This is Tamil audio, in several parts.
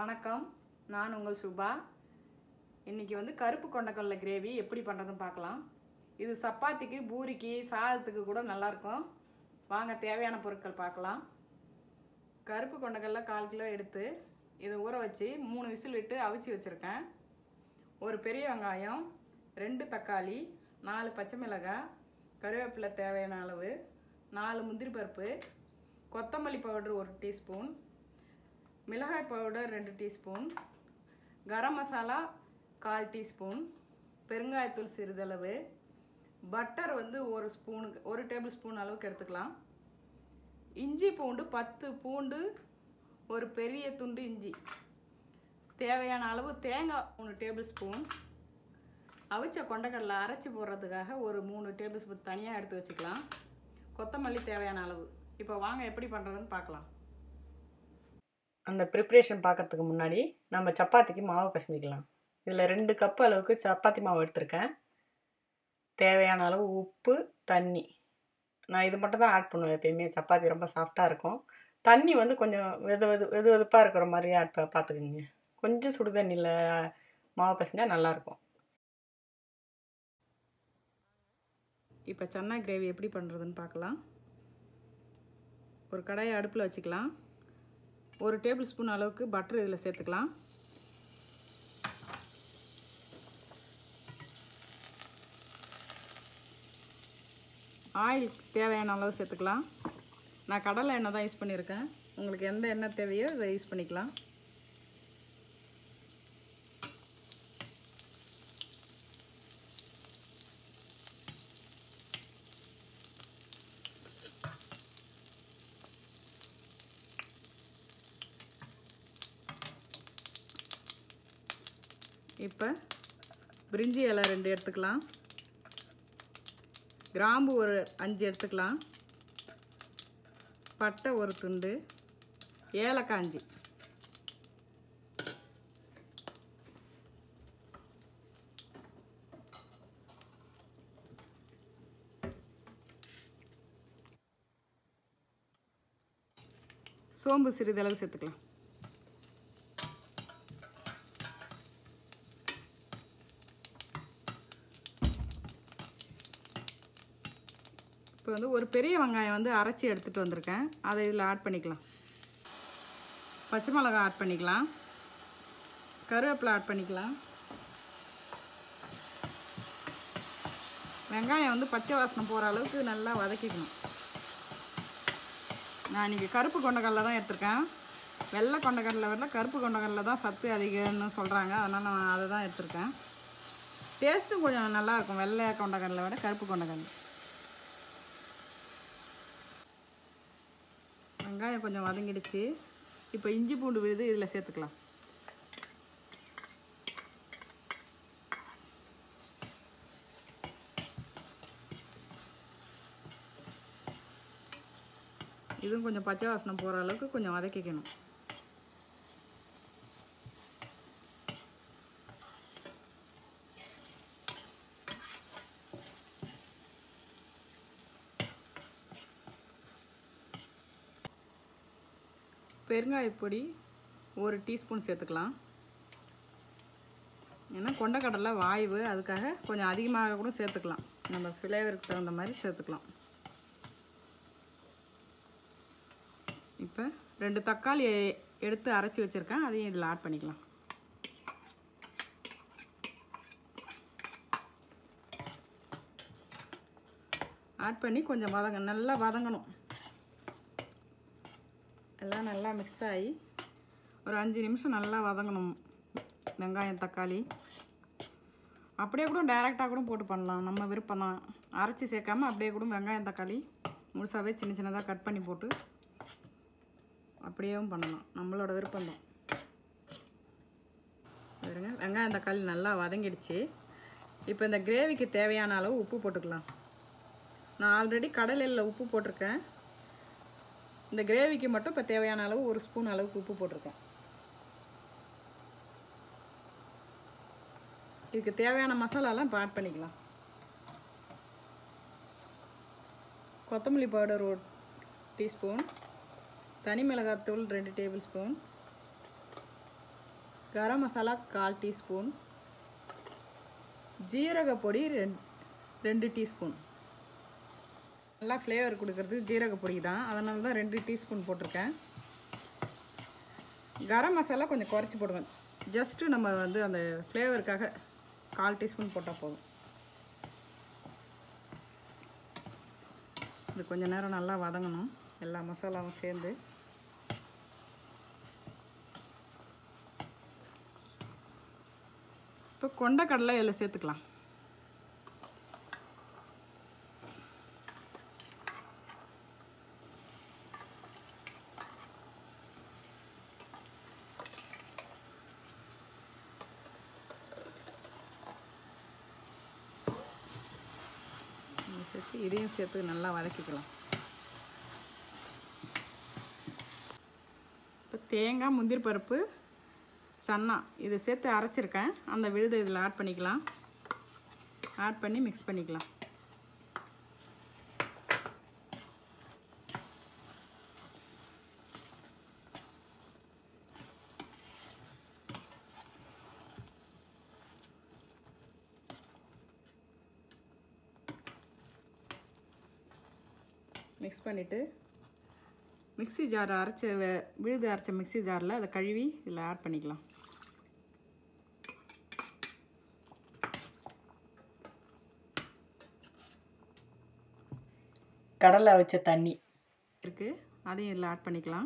வணக்கம் நான் உங்கள் சுபா இன்றைக்கி வந்து கருப்பு கொண்டக்கடலை கிரேவி எப்படி பண்ணுறதுன்னு பார்க்கலாம் இது சப்பாத்திக்கு பூரிக்கு சாதத்துக்கு கூட நல்லாயிருக்கும் வாங்க தேவையான பொருட்கள் பார்க்கலாம் கருப்பு கொண்டக்கடலை கால் கிலோ எடுத்து இதை ஊற வச்சு மூணு விசில் விட்டு அவிச்சு வச்சுருக்கேன் ஒரு பெரிய வெங்காயம் ரெண்டு தக்காளி நாலு பச்சை மிளகாய் கருவேப்பிலை தேவையான அளவு நாலு முந்திரி பருப்பு கொத்தமல்லி பவுடர் ஒரு டீஸ்பூன் மிளகாய் பவுடர் ரெண்டு டீஸ்பூன் கரம் மசாலா கால் டீஸ்பூன் பெருங்காயத்தூள் சிறிதளவு பட்டர் வந்து ஒரு ஸ்பூனுக்கு ஒரு டேபிள் ஸ்பூன் அளவுக்கு எடுத்துக்கலாம் இஞ்சி பூண்டு பத்து பூண்டு ஒரு பெரிய துண்டு இஞ்சி தேவையான அளவு தேங்காய் மூணு டேபிள் ஸ்பூன் அவிச்ச கொண்டக்கடலை அரைச்சி போடுறதுக்காக ஒரு மூணு டேபிள் ஸ்பூன் தனியாக எடுத்து வச்சுக்கலாம் கொத்தமல்லி தேவையான அளவு இப்போ வாங்க எப்படி பண்ணுறதுன்னு பார்க்கலாம் அந்த ப்ரிப்ரேஷன் பார்க்கறதுக்கு முன்னாடி நம்ம சப்பாத்திக்கு மாவு பிசைஞ்சிக்கலாம் இதில் ரெண்டு கப் அளவுக்கு சப்பாத்தி மாவு எடுத்திருக்கேன் தேவையான அளவு உப்பு தண்ணி நான் இது மட்டும் தான் ஆட் பண்ணுவேன் எப்பயுமே சப்பாத்தி ரொம்ப சாஃப்டாக இருக்கும் தண்ணி வந்து கொஞ்சம் வெது வெது வெது வெதுப்பாக இருக்கிற மாதிரி ஆட் பா பார்த்துக்குங்க கொஞ்சம் சுடு தண்ணியில் மாவு பிசைஞ்சால் நல்லாயிருக்கும் இப்போ சன்னா கிரேவி எப்படி பண்ணுறதுன்னு பார்க்கலாம் ஒரு கடாயை அடுப்பில் வச்சுக்கலாம் ஒரு டேபிள் ஸ்பூன் அளவுக்கு பட்டர் இதில் சேர்த்துக்கலாம் ஆயில் தேவையான அளவு சேர்த்துக்கலாம் நான் கடலை எண்ணெய் தான் யூஸ் பண்ணியிருக்கேன் உங்களுக்கு எந்த எண்ணெய் தேவையோ இதை யூஸ் பண்ணிக்கலாம் இப்போ பிரிஞ்சி இலை ரெண்டு எடுத்துக்கலாம் கிராம்பு ஒரு அஞ்சு எடுத்துக்கலாம் பட்டை ஒரு துண்டு ஏலக்காய் அஞ்சு சோம்பு சிறிதளவு சேர்த்துக்கலாம் இப்போ வந்து ஒரு பெரிய வெங்காயம் வந்து அரைச்சி எடுத்துகிட்டு வந்திருக்கேன் அதை இதில் ஆட் பண்ணிக்கலாம் பச்சை மிளகாய் ஆட் பண்ணிக்கலாம் கருவேப்பிலை ஆட் பண்ணிக்கலாம் வெங்காயம் வந்து பச்சை வாசனை போகிற அளவுக்கு நல்லா வதக்கிக்கணும் நான் இன்றைக்கி கருப்பு கொண்டக்கடலை தான் எடுத்திருக்கேன் வெள்ளை கொண்டக்கடலை விட கருப்பு கொண்டக்கடலை தான் சத்து அதிகம்னு சொல்கிறாங்க அதனால் நான் அதை தான் எடுத்திருக்கேன் டேஸ்ட்டும் கொஞ்சம் நல்லாயிருக்கும் வெள்ளை கொண்டக்கடலை விட கருப்பு கொண்டக்கடலை வெங்காயம் கொஞ்சம் வதங்கிடுச்சு இப்போ இஞ்சி பூண்டு விழுது இதில் சேர்த்துக்கலாம் இதுவும் கொஞ்சம் பச்சை வாசனை போகிற அளவுக்கு கொஞ்சம் வதக்கிக்கணும் பெருங்காயப்பொடி ஒரு டீஸ்பூன் சேர்த்துக்கலாம் ஏன்னா கொண்டக்கடலை வாய்வு அதுக்காக கொஞ்சம் அதிகமாக கூட சேர்த்துக்கலாம் நம்ம ஃப்ளேவருக்கு தகுந்த மாதிரி சேர்த்துக்கலாம் இப்போ ரெண்டு தக்காளி எடுத்து அரைச்சி வச்சுருக்கேன் அதையும் இதில் ஆட் பண்ணிக்கலாம் ஆட் பண்ணி கொஞ்சம் வதங்க நல்லா வதங்கணும் எல்லாம் நல்லா மிக்ஸ் ஆகி ஒரு அஞ்சு நிமிஷம் நல்லா வதங்கணும் வெங்காயம் தக்காளி அப்படியே கூட டைரெக்டாக கூட போட்டு பண்ணலாம் நம்ம விருப்பம் தான் அரைச்சி சேர்க்காம அப்படியே கூட வெங்காயம் தக்காளி முழுசாகவே சின்ன சின்னதாக கட் பண்ணி போட்டு அப்படியேவும் பண்ணலாம் நம்மளோட விருப்பம் தான் பாருங்க வெங்காயம் தக்காளி நல்லா வதங்கிடுச்சு இப்போ இந்த கிரேவிக்கு தேவையான அளவு உப்பு போட்டுக்கலாம் நான் ஆல்ரெடி கடலையில் உப்பு போட்டிருக்கேன் இந்த கிரேவிக்கு மட்டும் இப்போ தேவையான அளவு ஒரு ஸ்பூன் அளவுக்கு உப்பு போட்டிருக்கேன் இதுக்கு தேவையான மசாலாலாம் இப்போ ஆட் பண்ணிக்கலாம் கொத்தமல்லி பவுடர் ஒரு டீஸ்பூன் தனி மிளகாத்தூள் ரெண்டு டேபிள் ஸ்பூன் கரம் மசாலா கால் டீஸ்பூன் ஜீரக பொடி ரெண்டு ரெண்டு டீஸ்பூன் நல்லா ஃப்ளேவர் கொடுக்கறது ஜீரக பொடி தான் அதனால தான் ரெண்டு டீஸ்பூன் போட்டிருக்கேன் கரம் மசாலா கொஞ்சம் குறைச்சி போடுவேன் ஜஸ்ட்டு நம்ம வந்து அந்த ஃப்ளேவருக்காக கால் டீஸ்பூன் போட்டால் போதும் இது கொஞ்ச நேரம் நல்லா வதங்கணும் எல்லா மசாலாவும் சேர்ந்து இப்போ கொண்டக்கடலை இதில் சேர்த்துக்கலாம் இதை சேர்த்து இதையும் சேர்த்து நல்லா வதக்கிக்கலாம் இப்போ தேங்காய் முந்திரி பருப்பு சன்னா இதை சேர்த்து அரைச்சிருக்கேன் அந்த விழுதை இதில் ஆட் பண்ணிக்கலாம் ஆட் பண்ணி மிக்ஸ் பண்ணிக்கலாம் மிக்ஸ் பண்ணிவிட்டு மிக்ஸி ஜார் அரைச்ச வே- விழுது அரைச்ச மிக்ஸி ஜாரில் அதை கழுவி இதில் ஆட் பண்ணிக்கலாம் கடலை வச்ச தண்ணி இருக்குது அதையும் இதில் ஆட் பண்ணிக்கலாம்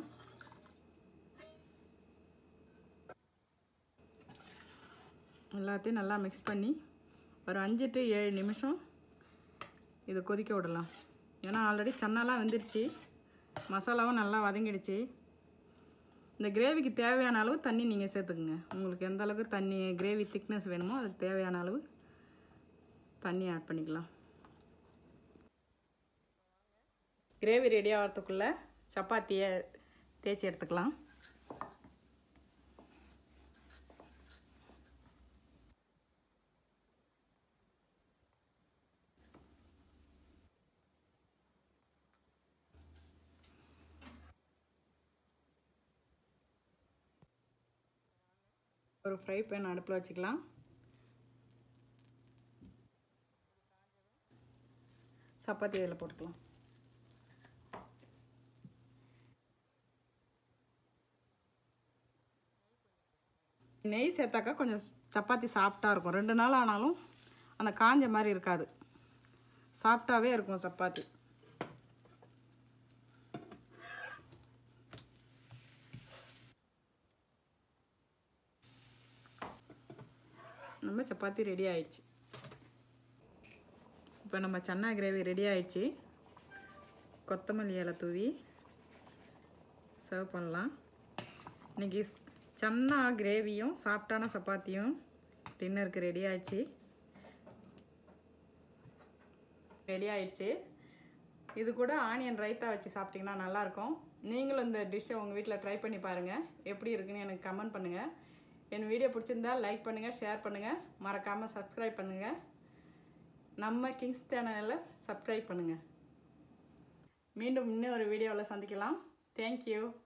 எல்லாத்தையும் நல்லா மிக்ஸ் பண்ணி ஒரு அஞ்சு டு ஏழு நிமிஷம் இதை கொதிக்க விடலாம் ஏன்னா ஆல்ரெடி சன்னாலாம் வெந்துருச்சு மசாலாவும் நல்லா வதங்கிடுச்சு இந்த கிரேவிக்கு தேவையான அளவு தண்ணி நீங்கள் சேர்த்துக்குங்க உங்களுக்கு எந்த அளவுக்கு தண்ணி கிரேவி திக்னஸ் வேணுமோ அதுக்கு தேவையான அளவு தண்ணி ஆட் பண்ணிக்கலாம் கிரேவி ரெடி ஆகிறதுக்குள்ளே சப்பாத்தியை தேய்ச்சி எடுத்துக்கலாம் ஒரு ஃப்ரை பேன் அடுப்பில் வச்சுக்கலாம் சப்பாத்தி இதில் போட்டுக்கலாம் நெய் சேர்த்தாக்கா கொஞ்சம் சப்பாத்தி சாஃப்டாக இருக்கும் ரெண்டு நாள் ஆனாலும் அந்த காஞ்ச மாதிரி இருக்காது சாஃப்டாகவே இருக்கும் சப்பாத்தி நம்ம சப்பாத்தி ரெடி ஆயிடுச்சு இப்போ நம்ம சன்னா கிரேவி ரெடி ஆயிடுச்சு கொத்தமல்லி இலை தூவி சர்வ் பண்ணலாம் இன்னைக்கு சன்னா கிரேவியும் சாஃப்டான சப்பாத்தியும் டின்னருக்கு ரெடி ஆயிடுச்சு ரெடி ஆயிடுச்சு இது கூட ஆனியன் ரைத்தா வச்சு சாப்பிட்டிங்கன்னா நல்லாயிருக்கும் நீங்களும் இந்த டிஷ்ஷை உங்கள் வீட்டில் ட்ரை பண்ணி பாருங்கள் எப்படி இருக்குன்னு எனக்கு கமெண்ட் பண்ணுங்கள் என் வீடியோ பிடிச்சிருந்தா லைக் பண்ணுங்கள் ஷேர் பண்ணுங்கள் மறக்காமல் சப்ஸ்கிரைப் பண்ணுங்கள் நம்ம கிங்ஸ் சேனலில் சப்ஸ்கிரைப் பண்ணுங்கள் மீண்டும் இன்னொரு வீடியோவில் சந்திக்கலாம் தேங்க்யூ